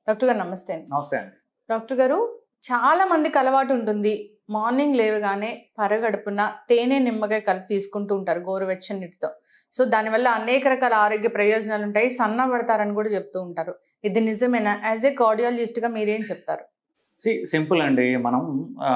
Doctor గారు నమస్తే అండి నమస్తే అండి డాక్టర్ గారు చాలా మందికి అలవాటు ఉంటుంది మార్నింగ్ లేవగానే పరగడుపున తేనె నిమ్మకాయ కలిపి తీసుకుంటూ ఉంటారు గోరువెచ్చని నీటితో సో దానివల్ల అనేక రకాల ఆరోగ్య ప్రయోజనాలు ఉంటాయి సన్నబడతారని కూడా చెప్తూ ఉంటారు ఇది నిజమేనా యాజ్ ఏ కార్డియాలజిస్ట్గా మీరేం చెప్తారు సి సింపుల్ అండి మనం ఆ,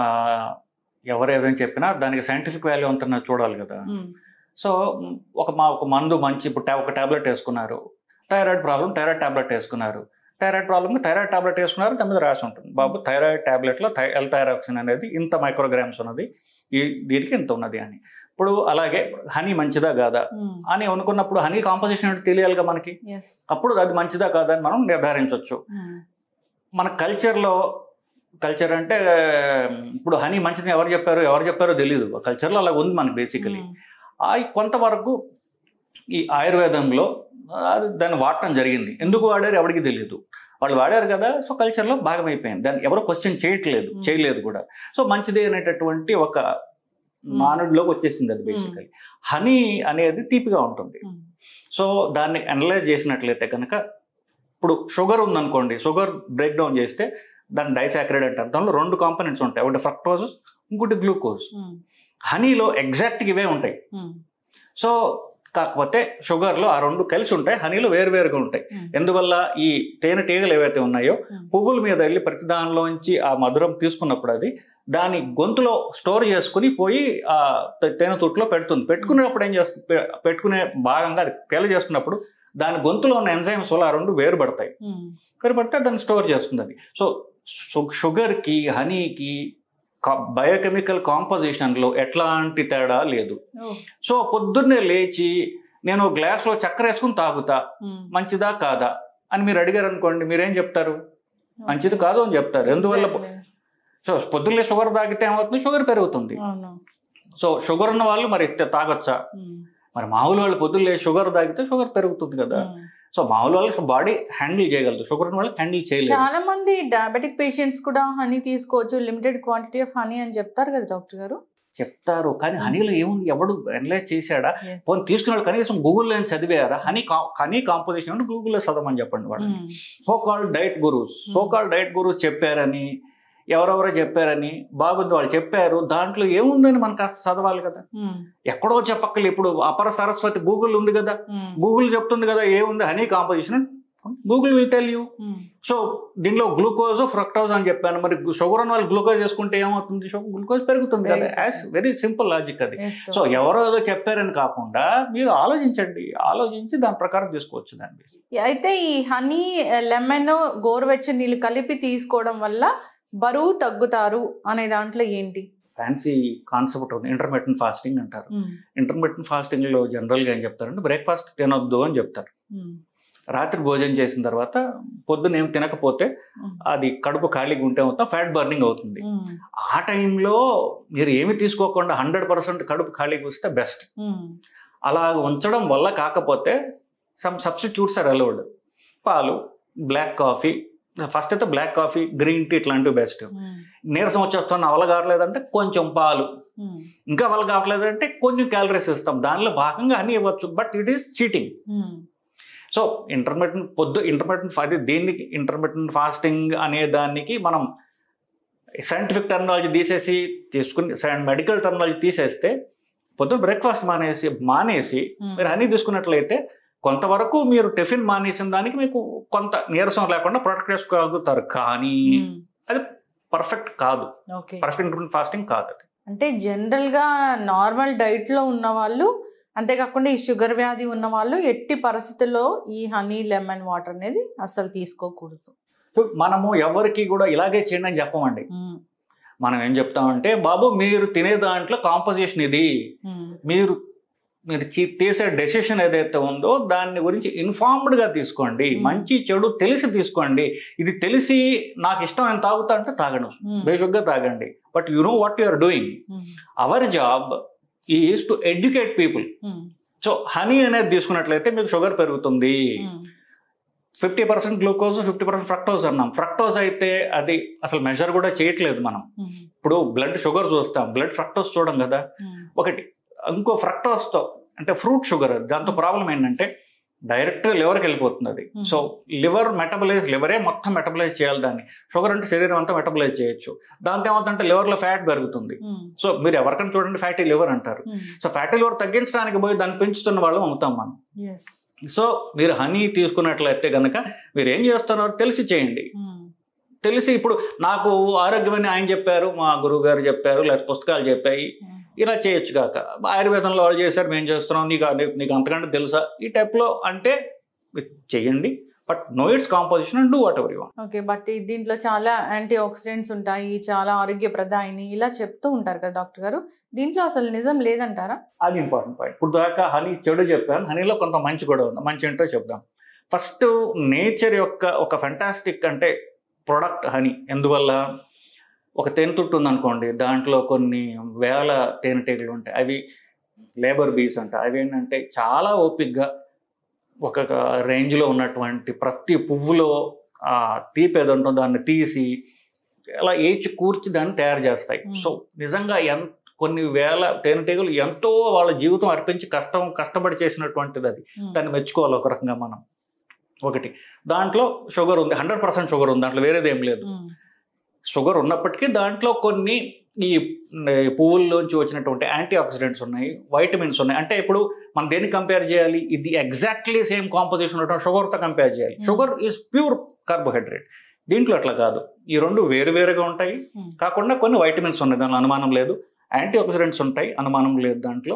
ఎవరు ఏదైనా చెప్పినా దానికి సైంటిఫిక్ వాల్యూ అంతా చూడాలి కదా మ్మ్. సో మ్, ఒక మా ఒక మందు మంచి ఇప్పుడు టా- ఒక టాబ్లెట్ వేసుకున్నారు థైరాయిడ్ ప్రాబ్లం థైరాయిడ్ టాబ్లెట్ వేసుకున్నారు థైరాయిడ్ ప్రాబ్లమ్ థైరాయిడ్ టాబ్లెట్ వేసుకున్నారు దాని మీద రాసి ఉంటుంది బాబు థైరాయిడ్ టాబ్లెట్లో థై ఎల్ థైరాక్సిన్ అనేది ఇంత మైక్రోగ్రామ్స్ ఉన్నది ఈ దీనికి ఇంత ఉన్నది అని ఇప్పుడు అలాగే హనీ మంచిదా కాదా మ్మ్. అని అనుకున్నప్పుడు హనీ కాంపోజిషన్ ఏంటో తెలియాలిగా మనకి Yes. అప్పుడు అది మంచిదా కాదా అని మనం నిర్ధారించవచ్చు మ్మ్. మన కల్చర్లో కల్చర్ అంటే ఇప్పుడు హనీ మంచిది ఎవరు చెప్పారు ఎవరు చెప్పారో తెలియదు కల్చర్లో అలా ఉంది మనకి బేసికలీ మ్మ్. ఆ కొంతవరకు ఈ ఆయుర్వేదంలో అది దాన్ని వాడటం జరిగింది ఎందుకు వాడారు ఎవరికి తెలియదు వాళ్ళు వాడారు కదా సో కల్చర్లో భాగమైపోయింది దాన్ని ఎవరు క్వశ్చన్ చేయట్లేదు Hmm. చేయలేదు కూడా సో మంచిది అనేటటువంటి ఒక మానవుడిలోకి వచ్చేసింది అది బేసికలీ హనీ అనేది తీపిగా ఉంటుంది మ్మ్. సో దాన్ని అనలైజ్ చేసినట్లయితే కనుక ఇప్పుడు షుగర్ ఉందనుకోండి షుగర్ బ్రేక్ డౌన్ చేస్తే దాన్ని డైసాక్రైడ్ అంటారు దానిలో రెండు కాంపనెంట్స్ ఉంటాయి ఒకటి ఫ్రక్టోజ్ ఇంకోటి గ్లూకోజ్ మ్మ్. హనీలో ఎగ్జాక్ట్గా ఇవే ఉంటాయి మ్మ్. సో కాకపోతే షుగర్లో ఆ రెండు కలిసి ఉంటాయి హనీలో వేరువేరుగా ఉంటాయి మ్మ్. ఎందువల్ల ఈ తేనె తీగలు ఏవైతే ఉన్నాయో మ్మ్. పువ్వుల మీద వెళ్ళి ప్రతి దానిలోంచి ఆ మధురం తీసుకున్నప్పుడు అది దాని గొంతులో స్టోర్ చేసుకుని పోయి ఆ తే- తేనె తుట్లో పెడుతుంది పెట్టుకునేటప్పుడు ఏం చేస్తుంది పె- పెట్టుకునే భాగంగా అది పెళ్ళ చేస్తున్నప్పుడు దాని గొంతులో ఉన్న ఎంజైమ్స్ వల్ల ఆ రెండు వేరుపడతాయి మ్మ్. వేరుపడితే దాన్ని స్టోర్ చేస్తుంది అది సో షు- షుగర్కి హనీకి బయోకెమికల్ కాంపోజిషన్లో ఎట్లాంటి తేడా లేదు ఓ. సో పొద్దున్నే లేచి నేను గ్లాస్లో చక్కెర వేసుకుని తాగుతా మ్మ్. మంచిదా కాదా అని మీరు అడిగారు అనుకోండి మీరేం చెప్తారు మంచిది కాదు అని చెప్తారు ఎందువల్ల Exactly. సో పొద్దున్నే షుగర్ తాగితే ఏమవుతుంది షుగర్ పెరుగుతుంది అవును సో షుగర్ ఉన్న వాళ్ళు మరి త- తాగొచ్చా మ్మ్. మరి మామూలు వాళ్ళు పొద్దున్నే షుగర్ తాగితే షుగర్ పెరుగుతుంది కదా మ్మ్. సో మామూలు వాళ్ళు బాడీ హ్యాండిల్ చేయగలదు షుగర్ ఉన్న వాళ్ళు హ్యాండిల్ చేయలేదు చాలా మంది డయాబెటిక్ పేషెంట్స్ కూడా హనీ తీసుకోవచ్చు లిమిటెడ్ క్వాంటిటీ ఆఫ్ హనీ అని చెప్తారు కదా డాక్టర్ గారు చెప్తారు కానీ హనీలో ఏముంది ఎవడు అనలైజ్ చేశాడా పోనీ తీసుకున్న వాళ్ళు కనీసం గూగుల్లో చదివారా హనీ కా హనీ కాంపోజిషన్ అంటే గూగుల్లో చదవమని చెప్పండి వాళ్ళు hmm. So called diet gurus so called diet gurus చెప్పారని ఎవరెవరో చెప్పారని బాగుంది వాళ్ళు చెప్పారు దాంట్లో ఏముందని మనం కాస్త చదవాలి కదా మ్మ్. ఎక్కడో చెప్పక్కలు ఇప్పుడు అపర సరస్వతి గూగుల్ ఉంది కదా మ్మ్. గూగుల్ చెప్తుంది కదా ఏముంది honey composition Google will tell you hmm. So దీనిలో గ్లూకోజ్ ఫ్రక్టోజ్ అని చెప్పాను మరి షుగర్ ఉన్న వాళ్ళు గ్లూకోజ్ చేసుకుంటే ఏమవుతుంది గ్లూకోజ్ పెరుగుతుంది కదా పెరుగుతుంది. యాజ్ వెరీ సింపుల్ లాజిక్ అది Yes, సో doctor. ఎవరో ఏదో చెప్పారని కాకుండా మీరు ఆలోచించండి ఆలోచించి దాని ప్రకారం తీసుకోవచ్చు దాన్ని అయితే ఈ హనీ లెమన్ గోరువెచ్చని నీళ్ళు కలిపి తీసుకోవడం వల్ల బరువు తగ్గుతారు అనే దాంట్లో ఏంటి ఫ్యాన్సీ కాన్సెప్ట్ ఉంది ఇంటర్మీడియట్ ఫాస్టింగ్ అంటారు మ్మ్. ఇంటర్మీడియట్ ఫాస్టింగ్ లో జనరల్ గా ఏం చెప్తారంటే బ్రేక్ఫాస్ట్ తినొద్దు అని చెప్తారు మ్మ్. రాత్రి భోజనం చేసిన తర్వాత పొద్దున్న ఏం తినకపోతే మ్మ్. అది కడుపు ఖాళీగా ఉంటే మొత్తం ఫ్యాట్ బర్నింగ్ అవుతుంది మ్మ్. ఆ టైంలో మీరు ఏమి తీసుకోకుండా హండ్రెడ్ పర్సెంట్ కడుపు ఖాళీగా వస్తే బెస్ట్ మ్మ్. అలా ఉంచడం వల్ల కాకపోతే సమ్ సబ్స్టిట్యూట్స్ ఆర్ అలౌడ్ పాలు బ్లాక్ కాఫీ ఫస్ట్ అయితే బ్లాక్ కాఫీ గ్రీన్ టీ ఇట్లాంటివి బెస్ట్ మ్మ్. నీరసం వచ్చేస్తున్న అవల కావట్లేదంటే కొంచెం పాలు మ్మ్. ఇంకా వాళ్ళు కావట్లేదంటే కొంచెం క్యాలరీస్ ఇస్తాం దానిలో భాగంగా అని ఇవ్వచ్చు but it is cheating hmm. So intermediate పొద్దు ఇంటర్మీడియట్ అది దీనికి ఇంటర్మీడియట్ ఫాస్టింగ్ అనే దానికి మనం సైంటిఫిక్ టెక్నాలజీ తీసేసి తీసుకుని మెడికల్ టెక్నాలజీ తీసేస్తే పొద్దున్న బ్రేక్ఫాస్ట్ మానేసి మానేసి మ్మ్. మీరు హనీ తీసుకున్నట్లయితే కొంతవరకు మీరు టిఫిన్ మానేసిన దానికి మీకు కొంత నీరసం లేకుండా ప్రొటెక్ట్ చేసుకోగలుగుతారు కానీ మ్మ్. పర్ఫెక్ట్ కాదు ఓకే పర్ఫెక్ట్ ఇంటర్మీడియట్ ఫాస్టింగ్ కాదు అది అంటే జనరల్ గా నార్మల్ డైట్ లో ఉన్న వాళ్ళు అంతేకాకుండా ఈ షుగర్ వ్యాధి ఉన్న వాళ్ళు ఎట్టి పరిస్థితుల్లో ఈ హనీ లెమన్ వాటర్ అనేది అసలు తీసుకోకూడదు సో మనము ఎవరికి కూడా ఇలాగే చేయండి అని చెప్పమండి మ్మ్. మనం ఏం చెప్తామంటే బాబు మీరు తినే దాంట్లో కాంపోజిషన్ ఇది మ్మ్. మీరు మీరు చీ- తీసే డెసిషన్ ఏదైతే ఉందో దాని గురించి ఇన్ఫార్మ్డ్గా తీసుకోండి Hmm. మంచి చెడు తెలిసి తీసుకోండి ఇది తెలిసి నాకు ఇష్టం నేను తాగుతా అంటే తాగను మ్మ్. బేషుగ్గా తాగండి but you know what you are doing hmm. Our job is to educate people hmm. So honey అనేది తీసుకున్నట్లయితే మీకు షుగర్ పెరుగుతుంది hmm. Fifty percent glucose fifty percent fructose అన్నాం ఫ్రక్టోజ్ అయితే అది అసలు మెజర్ కూడా చేయట్లేదు మనం మ్మ్. ఇప్పుడు బ్లడ్ షుగర్ చూస్తాం బ్లడ్ ఫ్రక్టోజ్ చూడం కదా మ్మ్. ఒకటి ఇంకో ఫ్రక్టోస్తో అంటే ఫ్రూట్ షుగర్ అది. దాంతో ప్రాబ్లం ఏంటంటే డైరెక్ట్ లివర్కి వెళ్ళిపోతుంది అది Hmm. సో లివర్ మెటబలైజ్ లివరే మొత్తం మెటబలైజ్ చేయాలి దాన్ని షుగర్ అంటే శరీరం అంతా మెటబలైజ్ చేయొచ్చు దాంతో ఏమవుతుందంటే లివర్లో ఫ్యాట్ పెరుగుతుంది ఉమ్, సో మీరు ఎవరికైనా చూడండి ఫ్యాటీ లివర్ అంటారు ఉమ్, సో ఫ్యాటీ లివర్ తగ్గించడానికి పోయి దాన్ని పెంచుతున్న వాళ్ళం అవుతాం మనం yes, సో మీరు హనీ తీసుకున్నట్లయితే కనుక మీరు ఏం చేస్తున్నారో తెలిసి చేయండి ఉమ్, తెలిసి ఇప్పుడు నాకు ఆరోగ్యమని ఆయన చెప్పారు మా గురువు గారు చెప్పారు లేకపోతే పుస్తకాలు చెప్పాయి ఉమ్, ఇలా చేయొచ్చు కాక ఆయుర్వేదంలో వాళ్ళు చేశారు మేము చేస్తున్నాం నీకు నీకు- నీకు అంతకంటే తెలుసా ఈ టైప్లో అంటే మీరు చేయండి but no it's composition and do whatever you okay but ఈ దీంట్లో చాలా యాంటీ ఆక్సిడెంట్స్ ఉంటాయి చాలా ఆరోగ్యప్రదాయిని ఇలా చెప్తూ ఉంటారు కదా డాక్టర్ గారు దీంట్లో అసలు నిజం లేదంటారా అది ఇంపార్టెంట్ పాయింట్ ఇప్పుడు దాకా హనీ చెడు చెప్పాను హనీలో కొంత మంచి కూడా ఉంది మంచి ఏంటో చెప్దాం ఫస్ట్ నేచర్ యొక్క ఒక ఫెంటాస్టిక్ అంటే ప్రొడక్ట్ హనీ ఎందువల్ల ఒక తేనెతుట్టు ఉందనుకోండి దాంట్లో కొన్ని వేల తేనెటీగలు ఉంటాయి అవి లేబర్ బీస్ అంట అవి ఏంటంటే చాలా ఓపిక్గా ఒక రేంజ్లో ఉన్నటువంటి ప్రతి పువ్వులో ఆ తీపి ఏదో ఉంటుందో దాన్ని తీసి అలా ఏచి కూర్చి దాన్ని తయారు చేస్తాయి Hmm. సో నిజంగా ఎంత కొన్ని వేల తేనెటీగలు ఎంతో వాళ్ళ జీవితం అర్పించి కష్టం కష్టపడి చేసినటువంటిది అది ఉమ్, దాన్ని మెచ్చుకోవాలి ఒక రకంగా మనం ఒకటి దాంట్లో షుగర్ ఉంది హండ్రెడ్ పర్సెంట్ షుగర్ ఉంది దాంట్లో వేరేది ఏం లేదు ఉమ్, షుగర్ ఉన్నప్పటికీ దాంట్లో కొన్ని ఈ ఈ పువ్వుల్లోంచి వచ్చినటువంటి యాంటీ ఆక్సిడెంట్స్ ఉన్నాయి వైటమిన్స్ ఉన్నాయి అంటే ఇప్పుడు మనం దేన్ని కంపేర్ చేయాలి ఇది ఎగ్జాక్ట్లీ సేమ్ కాంపోజిషన్ ఉన్నటువంటి షుగర్తో కంపేర్ చేయాలి Hmm. Sugar is pure carbohydrate దీంట్లో అట్లా కాదు ఈ రెండు వేరు వేరుగా ఉంటాయి Hmm. కాకుండా కొన్ని వైటమిన్స్ ఉన్నాయి దానిలో అనుమానం లేదు యాంటీ ఆక్సిడెంట్స్ ఉంటాయి అనుమానం లేదు దాంట్లో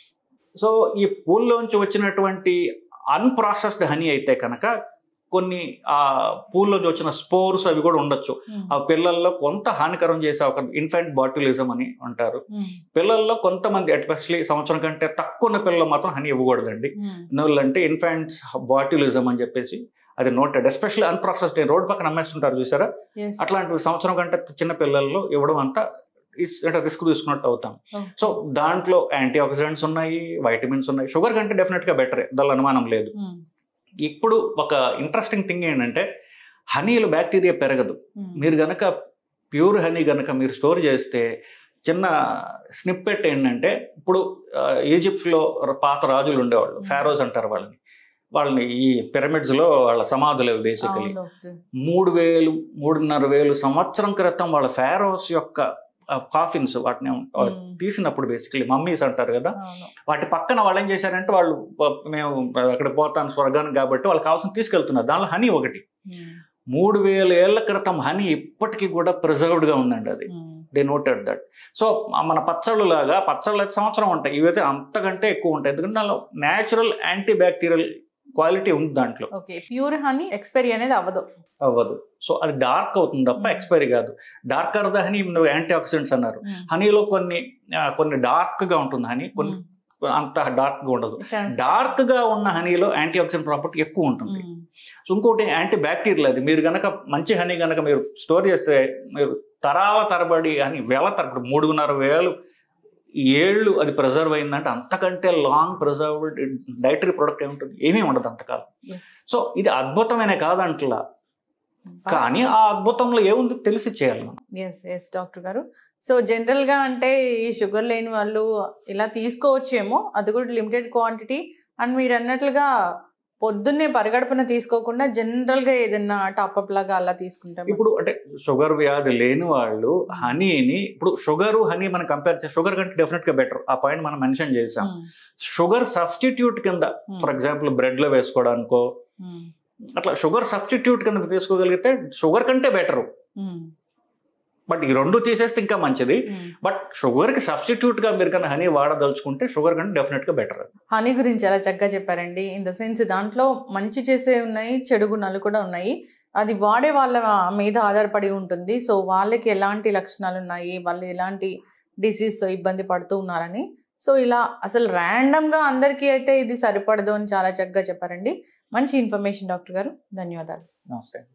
సో ఈ పూల్లోంచి వచ్చినటువంటి అన్ప్రాసెస్డ్ హనీ అయితే కనుక కొన్ని ఆ పూల్లోంచి వచ్చిన స్పోర్స్ అవి కూడా ఉండొచ్చు ఉమ్, ఆ పిల్లల్లో కొంత హానికరం చేసే ఒక ఇన్ఫెంట్ బాట్యులిజం అని అంటారు ఉమ్, పిల్లల్లో కొంతమంది ఎస్పెషలీ సంవత్సరం కంటే తక్కువ ఉన్న పిల్లలు మాత్రం హనీ ఇవ్వకూడదండి ఉమ్, ఎందువల్లంటే ఇన్ఫెంట్స్ బాట్యులిజం అని చెప్పేసి అది నోటెడ్ ఎస్పెషల్లీ అన్ప్రాసెస్డ్ రోడ్ పక్కన అమ్మేస్తుంటారు చూసారా yes, అట్లాంటి సంవత్సరం కంటే చిన్న పిల్లల్లో ఇవ్వడం అంతా ఇస్ అంటే రిస్క్ తీసుకున్నట్టు అవుతాం Oh. సో దాంట్లో యాంటీ ఆక్సిడెంట్స్ ఉన్నాయి వైటమిన్స్ ఉన్నాయి షుగర్ కంటే డెఫినెట్గా బెటరే దానిలో అనుమానం లేదు ఉమ్, ఇప్పుడు ఒక ఇంట్రెస్టింగ్ థింగ్ ఏంటంటే హనీలో బ్యాక్టీరియా పెరగదు ఉమ్, మీరు గనక ప్యూర్ హనీ గనక మీరు స్టోర్ చేస్తే చిన్న స్నిప్పెట్ ఏంటంటే ఇప్పుడు ఆ, ఈజిప్ట్లో పాత రాజులు ఉండేవాళ్ళు ఫారోస్ అంటారు వాళ్ళని వాళ్ళని ఈ పిరమిడ్స్లో వాళ్ళ సమాధులు బేసికలీ అవును డాక్టర్ మూడు వేలు మూడున్నర వేలు సంవత్సరం క్రితం వాళ్ళ ఫారోస్ యొక్క కాఫిన్స్ వాటిని ఆ, Hmm. తీసినప్పుడు బేసికలీ మమ్మీస్ అంటారు కదా అవును వాటి పక్కన వాళ్ళు ఏం చేశారంటే వాళ్ళు ప- మేము అక్కడ పోతాను స్వర్గానికి కాబట్టి వాళ్ళకి కావాల్సిన తీసుకెళ్తున్నారు దానిలో హనీ ఒకటి ఉమ్, మూడు వేల ఏళ్ల క్రితం హనీ ఇప్పటికీ కూడా preserved గా ఉందండి అది um, they noted that so మన పచ్చళ్ళు లాగా పచ్చళ్ళు అయితే సంవత్సరం ఉంటాయి ఇవైతే అంతకంటే ఎక్కువ ఉంటాయి ఎందుకంటే దానిలో న్యాచురల్ యాంటీ బ్యాక్టీరియల్ క్వాలిటీ ఉంది దాంట్లో ఓకే ప్యూర్ హనీ ఎక్స్పైరీ అనేది అవ్వదు అవ్వదు సో అది డార్క్ అవుతుంది తప్ప Hmm. ఎక్స్పైరీ కాదు darker the honey antioxidants అన్నారు ఉమ్, హనీలో కొన్ని ఆ, కొన్ని డార్క్ గా ఉంటుంది హనీ కొన్ని ఉమ్, అంత డార్క్ గా ఉండదు trans- డార్క్ గా ఉన్న హనీలో యాంటీ ఆక్సిడెంట్ ప్రాపర్టీ ఎక్కువ ఉంటుంది ఉమ్, సో ఇంకోటి యాంటీ బ్యాక్టీరియల్ అది మీరు గనక మంచి హనీ గనక మీరు స్టోర్ చేస్తే మీరు తరాల తరబడి అని వేల తరబడి మూడున్నర వేలు ఏళ్ళు అది ప్రిజర్వ్ అయిందంటే అంతకంటే లాంగ్ ప్రిజర్వ్డ్ డైటరీ ప్రొడక్ట్ ఏముంటుంది ఏమీ ఉండదు అంతకాలం yes. సో ఇది అద్భుతమైన కాదంటలా కానీ ఆ అద్భుతంలో ఏముంది తెలిసి చేయాలి మనం ఎస్ ఎస్ డాక్టర్ గారు సో జనరల్గా అంటే ఈ షుగర్ లేని వాళ్ళు ఇలా తీసుకోవచ్చేమో అది కూడా లిమిటెడ్ క్వాంటిటీ అండ్ మీరు అన్నట్లుగా పొద్దున్నే పరిగడుపున తీసుకోకుండా జనరల్గా ఏదైనా టాప్అప్ లాగా అలా తీసుకుంటాం ఇప్పుడు అంటే షుగర్ వ్యాధి లేని వాళ్ళు హనీని ఇప్పుడు షుగర్ హనీ మనం కంపేర్ చేస్తే షుగర్ కంటే డెఫినెట్ గా బెటర్ ఆ పాయింట్ మనం మెన్షన్ చేసాం షుగర్ సబ్స్టిట్యూట్ కింద ఫర్ ఎగ్జాంపుల్ బ్రెడ్ లో వేసుకోవడానికో అట్లా షుగర్ సబ్స్టిట్యూట్ కింద వేసుకోగలిగితే షుగర్ కంటే బెటర్ బట్ ఈ రెండు తీసేస్తే ఇంకా మంచిది బట్ షుగర్ కి సబ్స్టిట్యూట్ గా మీరు కన్నా హనీ వాడదలుచుకుంటే షుగర్ కంటే డెఫినెట్ గా బెటర్ హనీ గురించి చాలా చక్కగా చెప్పారండి ఇన్ ద సెన్స్ దాంట్లో మంచి చేసే ఉన్నాయి చెడు గుణాలు కూడా ఉన్నాయి అది వాడే వాళ్ళ మీద ఆధారపడి ఉంటుంది సో వాళ్ళకి ఎలాంటి లక్షణాలు ఉన్నాయి వాళ్ళు ఎలాంటి డిసీజ్తో ఇబ్బంది పడుతూ ఉన్నారని సో ఇలా అసలు ర్యాండమ్గా అందరికీ అయితే ఇది సరిపడదు అని చాలా చక్కగా చెప్పారండి మంచి ఇన్ఫర్మేషన్ డాక్టర్ గారు ధన్యవాదాలు నమస్తే